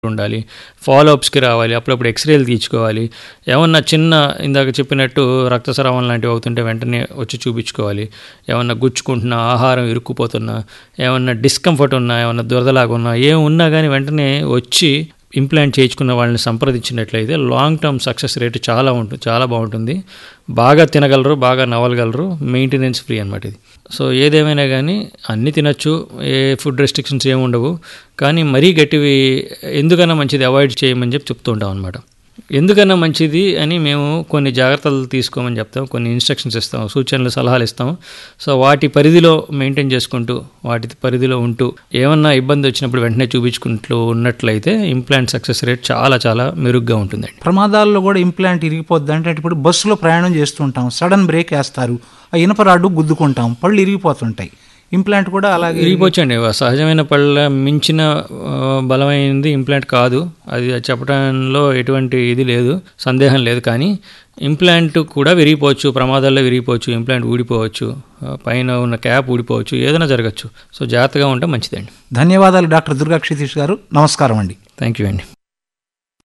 ఉండాలి ఫాలో అప్స్కి రావాలి అప్పుడప్పుడు ఎక్స్రేలు తీయించుకోవాలి ఏమన్నా చిన్న ఇందాక చెప్పినట్టు రక్తస్రావం లాంటివి అవుతుంటే వెంటనే వచ్చి చూపించుకోవాలి ఏమన్నా గుచ్చుకుంటున్నా ఆహారం ఇరుక్కుపోతున్నా ఏమన్నా డిస్కంఫర్ట్ ఉన్నా ఏమన్నా దురదలాగా ఉన్నా ఏం ఉన్నా కానీ వెంటనే వచ్చి ఇంప్లాంట్ చేయించుకున్న వాళ్ళని సంప్రదించినట్లయితే లాంగ్ టర్మ్ సక్సెస్ రేట్ చాలా ఉంటుంది చాలా బాగుంటుంది బాగా తినగలరు బాగా నవ్వగలరు మెయింటెనెన్స్ ఫ్రీ అనమాట ఇది సో ఏదేమైనా కానీ అన్నీ తినచ్చు ఏ ఫుడ్ రెస్ట్రిక్షన్స్ ఏమి ఉండవు కానీ మరీ గట్టివి ఎందుకన్నా మంచిది అవాయిడ్ చేయమని చెప్పి చెప్తూ ఉంటాం అనమాట ఎందుకన్నా మంచిది అని మేము కొన్ని జాగ్రత్తలు తీసుకోమని చెప్తాం కొన్ని ఇన్స్ట్రక్షన్స్ ఇస్తాం సూచనలు సలహాలు ఇస్తాం సో వాటి పరిధిలో మెయింటైన్ చేసుకుంటూ వాటి పరిధిలో ఉంటూ ఏమన్నా ఇబ్బంది వచ్చినప్పుడు వెంటనే చూపించుకుంటూ ఉన్నట్లయితే ఇంప్లాంట్ సక్సెస్ రేట్ చాలా చాలా మెరుగ్గా ఉంటుందండి ప్రమాదాల్లో కూడా ఇంప్లాంట్ ఇరిగిపోద్ది అంటే ఇప్పుడు బస్సులో ప్రయాణం చేస్తుంటాం సడన్ బ్రేక్ వేస్తారు ఆ ఇనప రాడ్డు గుద్దుకుంటాం పళ్ళు ఇరిగిపోతుంటాయి ఇంప్లాంట్ కూడా అలాగే ఇరిగిపోవచ్చండి సహజమైన పళ్ళ మించిన ఆ, బలమైనది ఇంప్లాంట్ కాదు అది చెప్పడంలో ఎటువంటి ఇది లేదు సందేహం లేదు కానీ ఇంప్లాంట్ కూడా విరిగిపోవచ్చు ప్రమాదాల్లో విరిగిపోవచ్చు ఇంప్లాంట్ ఊడిపోవచ్చు ఆ, పైన ఉన్న క్యాప్ ఊడిపోవచ్చు ఏదైనా జరగచ్చు సో జాగ్రత్తగా ఉంటే మంచిదండి ధన్యవాదాలు డాక్టర్ దుర్గా క్షితీష్ గారు నమస్కారం అండి థ్యాంక్ యూ అండి